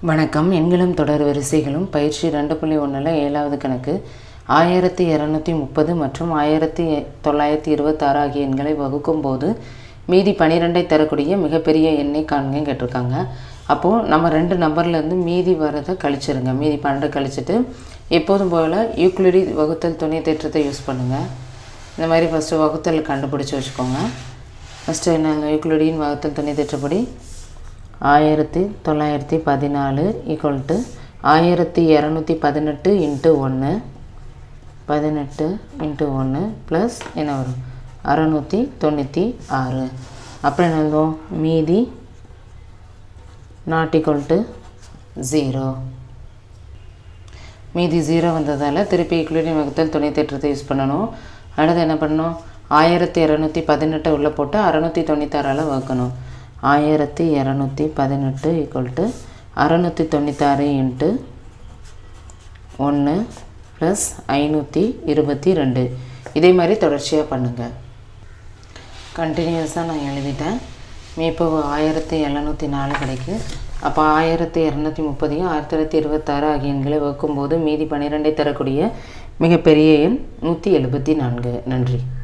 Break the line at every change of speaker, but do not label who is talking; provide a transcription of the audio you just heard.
வணக்கம் எண்களும் தொடர் வரிசைகளும் பயிற்சி ரெண்டு புள்ளி ஒன்றில் ஏழாவது கணக்கு ஆயிரத்தி இரநூத்தி முப்பது மற்றும் ஆயிரத்தி தொள்ளாயிரத்தி இருபத்தாறு ஆகிய எண்களை வகுக்கும் போது மீதி பன்னிரெண்டை தரக்கூடிய மிகப்பெரிய எண்ணை காண்க கேட்டிருக்காங்க அப்போது நம்ம ரெண்டு நம்பர்லேருந்து மீதி வரதை கழிச்சிருங்க மீதி பன்னெண்டு கழிச்சிட்டு எப்போதும் போல் யூக்ளிடி வகுத்தல் துணை தேற்றத்தை யூஸ் பண்ணுங்கள் இந்த மாதிரி ஃபஸ்ட்டு வகுத்தல் கண்டுபிடிச்சி வச்சுக்கோங்க ஃபஸ்ட்டு என்ன யூக்ளிடியின் வகுத்தல் துணை தேற்றப்படி ஆயிரத்தி தொள்ளாயிரத்தி பதினாலு ஈக்குவல் டு ஆயிரத்தி இரநூத்தி பதினெட்டு இன்ட்டு ஒன்று பதினெட்டு இன்ட்டு ஒன்று ப்ளஸ் என்ன வரும் அறநூற்றி தொண்ணூற்றி ஆறு அப்புறம் என்ன எழுதுவோம் மீதி நாட் ஈக்குவல் டு ஜீரோ மீதி ஜீரோ வந்ததால் திருப்பி ஈக்குவலிட்டி வகுத்தல் துணை தேற்றத்தை யூஸ் பண்ணணும் அடுத்து என்ன பண்ணணும் ஆயிரத்தி இரநூத்தி பதினெட்டை உள்ளே போட்டு அறநூற்றி தொண்ணூத்தாறால் வகுக்கணும் ஆயிரத்தி இரநூத்தி பதினெட்டு ஈக்குவல் டு அறநூற்றி தொண்ணூத்தாறு இன்ட்டு ஒன்று ப்ளஸ் ஐநூற்றி இருபத்தி ரெண்டு இதே மாதிரி தொடர்ச்சியாக பண்ணுங்கள் கண்டினியூஸாக நான் எழுதிட்டேன் இப்போ ஆயிரத்தி எழுநூற்றி நாலு கிடைக்கு அப்போ ஆயிரத்தி இரநூத்தி முப்பதையும் ஆயிரத்தி தொள்ளாயிரத்தி இருபத்தாறு ஆகிய எண்களை வகுக்கும்போது மீதி பன்னிரெண்டை தரக்கூடிய மிகப்பெரிய எண் நூற்றி எழுபத்தி நான்கு நன்றி